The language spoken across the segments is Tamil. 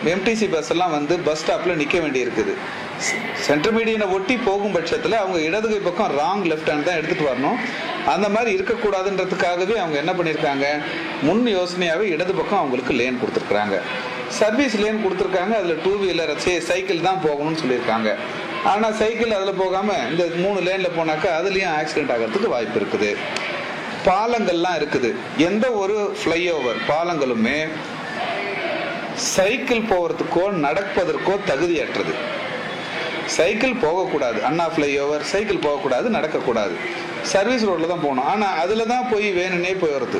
எம்டிசி பஸ் எல்லாம் வந்து பஸ் ஸ்டாப்ல நிக்க வேண்டி இருக்குது சென்டர் மீடியனை ஒட்டி போகும் பட்சத்தில் அவங்க இடதுகை பக்கம் ராங் லெஃப்ட் ஹேண்ட் தான் எடுத்துட்டு வரணும் அந்த மாதிரி இருக்கக்கூடாதுன்றதுக்காகவே அவங்க என்ன பண்ணியிருக்காங்க முன் யோசனையாகவே இடது பக்கம் அவங்களுக்கு லேன் கொடுத்துருக்குறாங்க சர்வீஸ் லேன் கொடுத்துருக்காங்க அதில் டூ வீலர் சைக்கிள் தான் போகணும்னு சொல்லியிருக்காங்க ஆனால் சைக்கிள் அதில் போகாமல் இந்த மூணு லேனில் போனாக்கா அதுலேயும் ஆக்சிடென்ட் ஆகிறதுக்கு வாய்ப்பு இருக்குது பாலங்கள்லாம் இருக்குது எந்த ஒரு ஃப்ளைஓவர் பாலங்களுமே சைக்கிள் போகிறதுக்கோ நடப்பதற்கோ தகுதியற்றது சைக்கிள் போகக்கூடாது அண்ணா ஃப்ளைஓவர் சைக்கிள் போகக்கூடாது நடக்கக்கூடாது சர்வீஸ் ரோட்ல தான் போகணும் ஆனால் அதில் தான் போய் வேணும்னே போய் வருது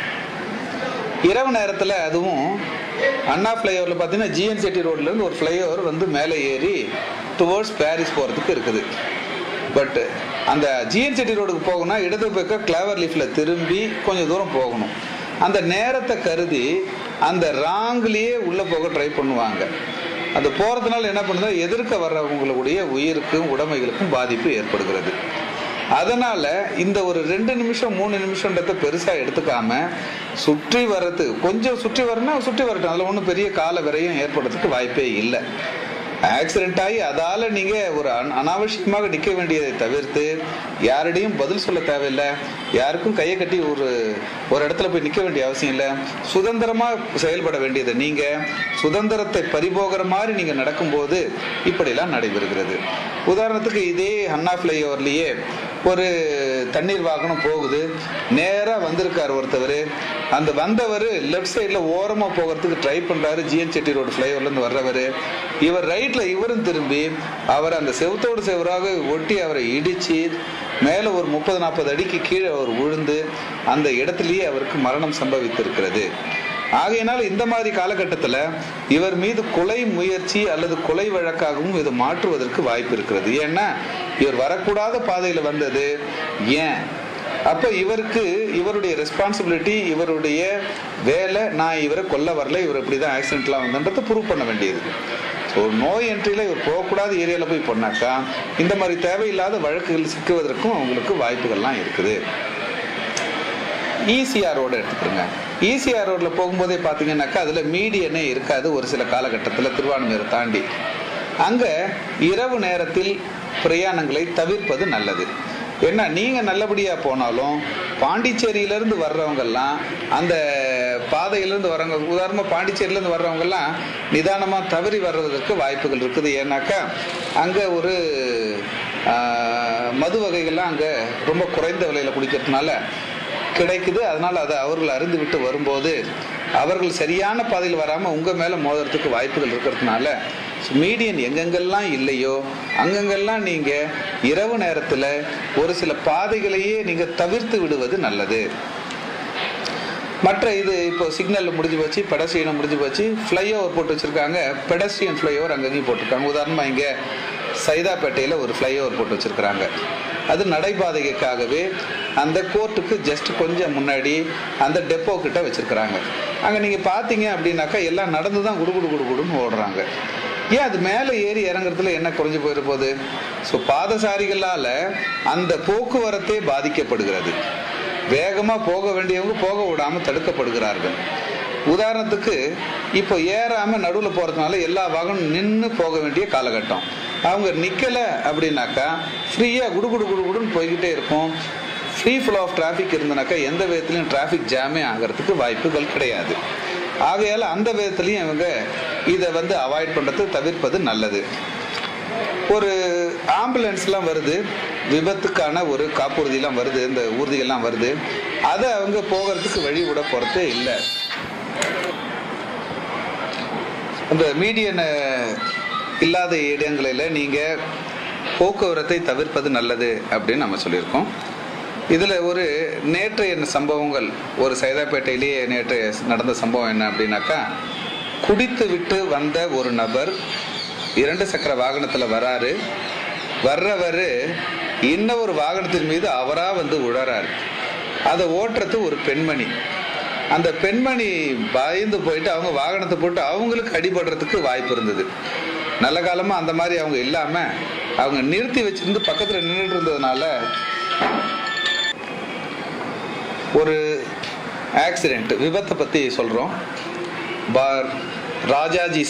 இரவு நேரத்தில் அதுவும் அண்ணா ஃப்ளைஓவரில் பார்த்தீங்கன்னா ஜிஎன் செட்டி ரோட்லேருந்து ஒரு ஃப்ளைஓவர் வந்து மேலே ஏறி டுவர்ட்ஸ் பாரிஸ் போகிறதுக்கு இருக்குது பட் அந்த ஜிஎன் செட்டி ரோடுக்கு போகணும்னா இடது பக்கம் கிளவர் லீஃபில் திரும்பி கொஞ்சம் தூரம் போகணும் அந்த நேரத்தை கருதி அந்த ராங்லேயே உள்ளே போக ட்ரை பண்ணுவாங்க அது போகிறதுனால என்ன பண்ணுதோ எதிர்க்க வர்றவங்களுடைய உயிருக்கும் உடைமைகளுக்கும் பாதிப்பு ஏற்படுகிறது அதனால இந்த ஒரு ரெண்டு நிமிஷம் மூணு நிமிஷம்ன்றத பெருசா எடுத்துக்காம சுற்றி வர்றது கொஞ்சம் சுற்றி வரனா சுற்றி வரட்டும் அதுல ஒன்றும் பெரிய கால விரயம் ஏற்படுறதுக்கு வாய்ப்பே இல்லை ஆக்சிடென்ட் ஆகி அதால நீங்க ஒரு அன- அனாவசியமாக நிக்க வேண்டியதை தவிர்த்து யாரிடையும் பதில் சொல்ல தேவையில்லை யாருக்கும் கையை கட்டி ஒரு ஒரு இடத்துல போய் நிக்க வேண்டிய அவசியம் இல்லை சுதந்திரமா செயல்பட வேண்டியது நீங்க சுதந்திரத்தை பறிபோகிற மாதிரி நீங்க நடக்கும்போது இப்படிலாம் நடைபெறுகிறது உதாரணத்துக்கு இதே அண்ணா ஃப்ளைஓவர்லயே ஒரு தண்ணீர் வாகனம் போகுது நேரா வந்திருக்காரு ஒருத்தவர் அந்த வந்தவர் லெஃப்ட் சைடுல ஓரமா போகிறதுக்கு ட்ரை பண்றாரு ஜிஎன் செட்டி ரோடு ஃப்ளைஓவர்ல இருந்து வர்றவர் இவர் ரைட்ல இவரும் திரும்பி அவர் அந்த செவத்தோடு செவராக ஒட்டி அவரை இடிச்சு மேல ஒரு முப்பது நாற்பது அடிக்கு கீழே அவர் விழுந்து அந்த இடத்திலேயே அவருக்கு மரணம் சம்பவித்திருக்கிறது ஆகையினால் இந்த மாதிரி காலகட்டத்தில் இவர் மீது கொலை முயற்சி அல்லது கொலை வழக்காகவும் இது மாற்றுவதற்கு வாய்ப்பு இருக்கிறது ஏன்னா இவர் வரக்கூடாத பாதையில் வந்தது ஏன் அப்ப இவருக்கு இவருடைய ரெஸ்பான்சிபிலிட்டி இவருடைய வேலை நான் இவரை கொல்ல வரல இவர் இப்படிதான் ஆக்சிடென்ட்லாம் வந்தன்றதை ப்ரூவ் பண்ண வேண்டியது ஸோ நோய் என்ட்ரியில் இவர் போகக்கூடாத ஏரியாவில் போய் பண்ணாக்கா இந்த மாதிரி தேவையில்லாத வழக்குகள் சிக்குவதற்கும் அவங்களுக்கு வாய்ப்புகள்லாம் இருக்குது ஈசிஆர் ரோடு எடுத்துக்கிறோங்க ஈசிஆர் ரோட்ல போகும்போதே பார்த்தீங்கன்னாக்கா அதில் மீடியனே இருக்காது ஒரு சில காலகட்டத்தில் திருவான்மையூரை தாண்டி அங்கே இரவு நேரத்தில் பிரயாணங்களை தவிர்ப்பது நல்லது ஏன்னா நீங்கள் நல்லபடியாக போனாலும் பாண்டிச்சேரியிலேருந்து வர்றவங்கெல்லாம் அந்த பாதையிலேருந்து வர்றவங்க உதாரணமாக பாண்டிச்சேரியிலேருந்து வர்றவங்கெல்லாம் நிதானமாக தவறி வர்றதற்கு வாய்ப்புகள் இருக்குது ஏன்னாக்கா அங்கே ஒரு ஆஹ், மது வகைகள்லாம் அங்கே ரொம்ப குறைந்த விலையில் குடிக்கிறதுனால கிடைக்குது அதனால அதை அவர்கள் அறிந்து விட்டு வரும்போது அவர்கள் சரியான பாதையில் வராமல் உங்கள் மேலே மோதுறதுக்கு வாய்ப்புகள் இருக்கிறதுனால மீடியன் எங்கெங்கெல்லாம் இல்லையோ அங்கங்கெல்லாம் நீங்கள் இரவு நேரத்தில் ஒரு சில பாதைகளையே நீங்கள் தவிர்த்து விடுவது நல்லது மற்ற இது இப்போ சிக்னல் முடிஞ்சு போச்சு பெடஸ்ட்ரியனை முடிஞ்சு போச்சு ஃப்ளைஓவர் போட்டு வச்சிருக்காங்க பெடஸ்ட்ரியன் ஃப்ளைஓவர் அங்கங்கேயும் போட்டிருக்காங்க உதாரணமாக இங்கே சைதாப்பேட்டையில் ஒரு ஃப்ளைஓவர் போட்டு வச்சிருக்கிறாங்க அது நடைபாதைக்காகவே அந்த கோர்ட்டுக்கு ஜஸ்ட் கொஞ்சம் முன்னாடி அந்த டெப்போ கிட்ட வச்சிருக்கிறாங்க அங்கே நீங்கள் பார்த்தீங்க அப்படின்னாக்கா எல்லாம் நடந்து தான் குடுகுடு குடுகுடுன்னு ஓடுறாங்க ஏன் அது மேலே ஏறி இறங்குறதுல என்ன குறைஞ்சு போயிட போகுது ஸோ பாதசாரிகளால் அந்த போக்குவரத்தே பாதிக்கப்படுகிறது வேகமா போக வேண்டியவங்க போக விடாம தடுக்கப்படுகிறார்கள் உதாரணத்துக்கு இப்போ ஏறாம நடுவுல போறதுனால எல்லா வாகனம் நின்று போக வேண்டிய காலகட்டம் அவங்க நிக்கல அப்படின்னாக்கா ஃப்ரீயா குடு குடு குடு குடுன்னு போய்கிட்டே இருக்கும் ஃப்ரீ ஃப்ளோ ஆஃப் டிராஃபிக் இருந்தனாக்கா எந்த விதத்திலையும் டிராஃபிக் ஜாமே ஆகிறதுக்கு வாய்ப்புகள் கிடையாது ஆகையால அந்த விதத்திலையும் இவங்க இதை வந்து அவாய்ட் பண்றது தவிர்ப்பது நல்லது ஒரு ஆம்புலன்ஸ்லாம் வருது விபத்துக்கான ஒரு காப்புறுதியெல்லாம் வருது இந்த ஊர்திகள்லாம் வருது அதை அவங்க போகிறதுக்கு வழி விட போகிறதே இல்லை அந்த மீடியன் இல்லாத இடங்களில் நீங்கள் போக்குவரத்தை தவிர்ப்பது நல்லது அப்படின்னு நம்ம சொல்லியிருக்கோம் இதில் ஒரு நேற்றைய சம்பவங்கள் ஒரு சைதாப்பேட்டையிலேயே நேற்று நடந்த சம்பவம் என்ன அப்படின்னாக்கா குடித்து விட்டு வந்த ஒரு நபர் இரண்டு சக்கர வாகனத்தில் வராரு வர்றவர் இன்னொரு வாகனத்தின் மீது அவரா வந்து உழறாரு அதை ஓட்டுறது ஒரு பெண்மணி அந்த பெண்மணி பயந்து போயிட்டு அவங்க வாகனத்தை போட்டு அவங்களுக்கு அடிபடுறதுக்கு வாய்ப்பு இருந்தது நல்ல காலமா அந்த மாதிரி அவங்க இல்லாம அவங்க நிறுத்தி வச்சிருந்து பக்கத்துல நின்றுட்டு இருந்ததுனால ஒரு ஆக்சிடென்ட் விபத்தை பத்தி சொல்றோம் பார் ராஜாஜி